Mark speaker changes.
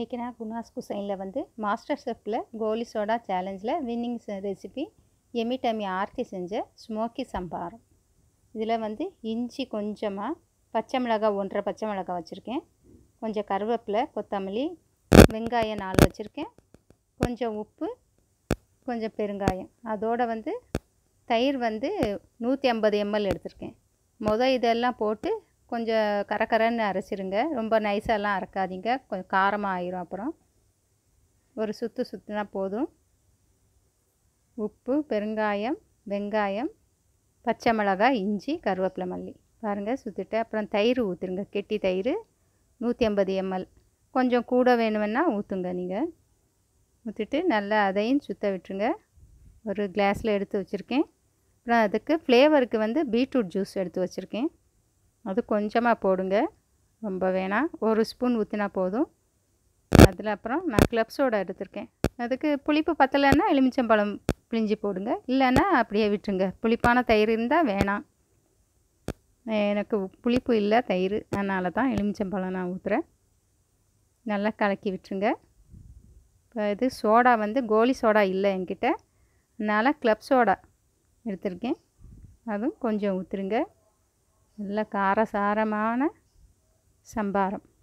Speaker 1: இன்றைக்கி நான் குனாஸ் குசைனில் வந்து மாஸ்டர் ஷெஃப்பில் கோலி சோடா சேலஞ்சில் winning recipe yummy tummy Aarthi செஞ்ச ஸ்மோக்கி சம்பாரம் இதில் வந்து இஞ்சி கொஞ்சமாக பச்சை மிளகாய் ஒன்றரை பச்சை மிளகாய் வச்சுருக்கேன் கொஞ்சம் கருவேப்பிலை கொத்தமல்லி வெங்காயம் நாலு வச்சுருக்கேன் கொஞ்சம் உப்பு கொஞ்சம் பெருங்காயம் அதோடு வந்து தயிர் வந்து நூற்றி ஐம்பது எம்எல் எடுத்திருக்கேன் மொதல் இதெல்லாம் போட்டு கொஞ்சம் கரகரன்னு அரைச்சிருங்க ரொம்ப நைஸாலாம் அரைக்காதீங்க கொஞ்சம் காரமாக ஆயிரும் அப்புறம் ஒரு சுற்று சுற்றினா போதும் உப்பு பெருங்காயம் வெங்காயம் பச்சை மிளகாய் இஞ்சி கருவேப்பிலை மல்லி பாருங்கள் சுற்றிட்டு அப்புறம் தயிர் ஊற்றுருங்க கெட்டி தயிர் நூற்றி ஐம்பது எம்எல் கொஞ்சம் கூட வேணுமென்னா ஊற்றுங்க நீங்கள் ஊற்றிட்டு நல்லா அதையும் சுற்ற விட்டுருங்க ஒரு கிளாஸில் எடுத்து வச்சுருக்கேன் அப்புறம் அதுக்கு ஃப்ளேவருக்கு வந்து பீட்ரூட் ஜூஸ் எடுத்து வச்சுருக்கேன் அது கொஞ்சமாக போடுங்க ரொம்ப வேணாம் ஒரு ஸ்பூன் ஊற்றினா போதும் அதில் அப்புறம் நான் க்ளப் சோடா எடுத்திருக்கேன் அதுக்கு புளிப்பு பத்தலைன்னா எலுமிச்சம்பழம் பிழிஞ்சு போடுங்க இல்லைன்னா அப்படியே விட்டுருங்க புளிப்பான தயிர் இருந்தால் வேணாம் எனக்கு புளிப்பு இல்லை தயிர் அதனால தான் எலுமிச்சம்பழம் நான் ஊற்றுறேன் நல்லா கலக்கி விட்டுருங்க இப்போ இது சோடா வந்து கோலி சோடா இல்லை என்கிட்ட அதனால் க்ளப் சோடா எடுத்திருக்கேன் அதுவும் கொஞ்சம் ஊற்றுருங்க நல்ல காரசாரமான சம்பாரம்